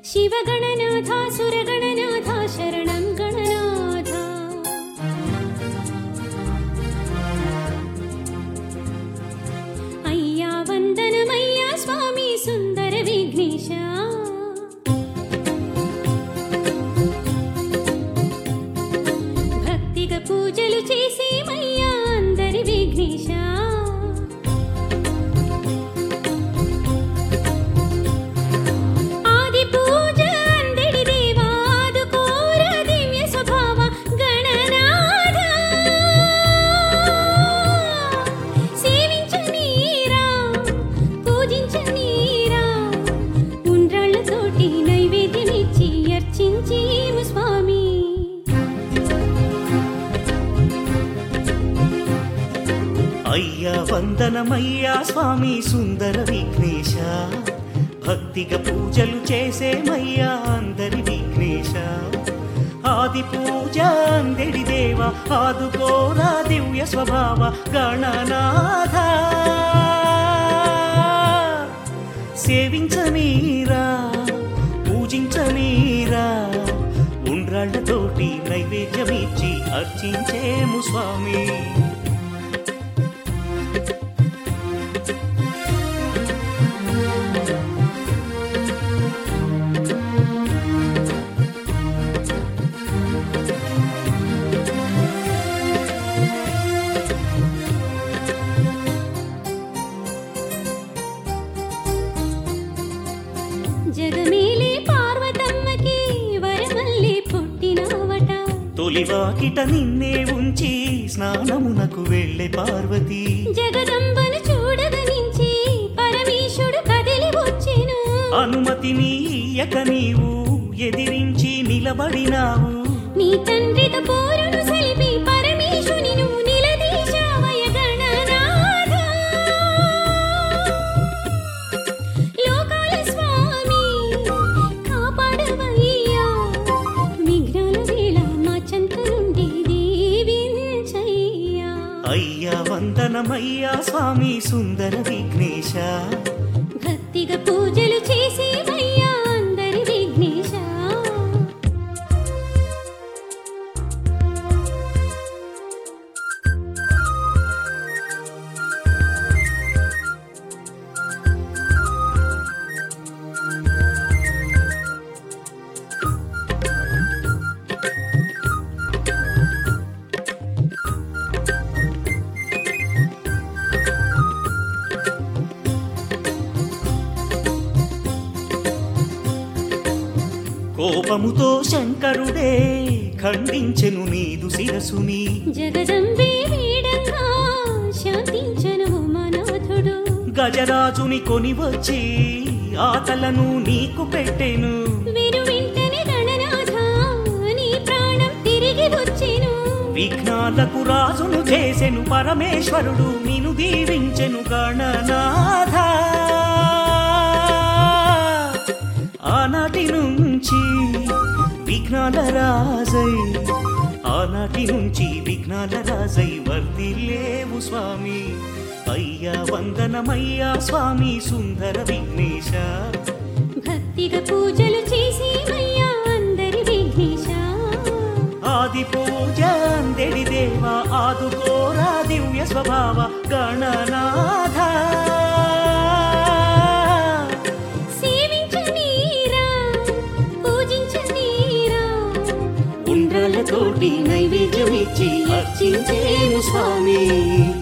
శివగణనాథ సురగణనాథ శరణం గణనాథ అయ్యా వందనమయ్యా స్వామి సుందర విఘ్నేశ భక్తిగా పూజలు చేసేమయ్యా అందరి విఘ్నేశ ఆది పూజ అందడి దేవా ఆదుకోర దివ్య స్వభావ గణనాథ సేవించనీరా పూజించనీరా ఉండ్రాళ్ళతోటి నైవేద్యమిచ్చి అర్చించేము స్వామి అయ్యా వందనమయ్యా స్వామి సుందర విఘ్నేశ భక్తిగా పూజలు చేసేమయ్యా అందరి విఘ్నేశ ఆది పూజ అందడి దేవ ఆదుకోరా దివ్య స్వభావ గణనాథ సేవించనీరా పూజించనీరా ఉండ్రాళ్లతోటి నైవేద్యమిచ్చి అర్చించేము స్వామి జగమేలే పార్వతమ్మకి వరమల్లి పుట్టినవట తొలివాకిట నిన్నే ఉంచి స్నానమునకు వెళ్ళే పార్వతి జగదంబను చూడగనించి పరమేశుడు కదిలి వచ్చెను అనుమతి నీయక నీవు ఎదిరించి నిలబడినావు నీ తండ్రితో పోరును సలిపి పరమేశుని నువ్వు నిలదీశావయ గణనాథ లోకాల స్వామి కాపాడవయ్యా విఘ్నాల వేళ మా చెంత నుండి దీవించయ్యా అయ్యా వందనమయ్యా స్వామి సుందర విఘ్నేశ భక్తిగా పూజలు చేసేవయ్యా అందరి విఘ్నేశ కోపముతో శంకరుడే ఖండించెను నీదు శిరసుని జగదంబే వీడంగా శాంతించను ఉమానాథుడు గజరాజుని కొని వచ్చి ఆకలను నీకు పెట్టెను విను వెంటనే గణనాథ నీ ప్రాణం తిరిగి వచ్చెను విఘ్నాలకు రాజును చేసెను పరమేశ్వరుడు నిను దీవించెను గణనాథ ఆనాటి నుంచి విఘ్నాల రాజై ఆనాటి నుంచి విఘ్నాల రాజై వర్ధిల్లేవు స్వామి అయ్యా వందనమయ్యా స్వామి సుందర విఘ్నేశ భక్తిగా పూజలు చేసేవయ్యా అందరి విఘ్నేశ ఆది పూజ అందెడి దేవ ఆదుకోరా దివ్య స్వభావ గణనాథ సేవించనీరా పూజించనీరా ఉండ్రాళ్ళతోటి నైవేద్యమిచ్చి అర్చించేను స్వామి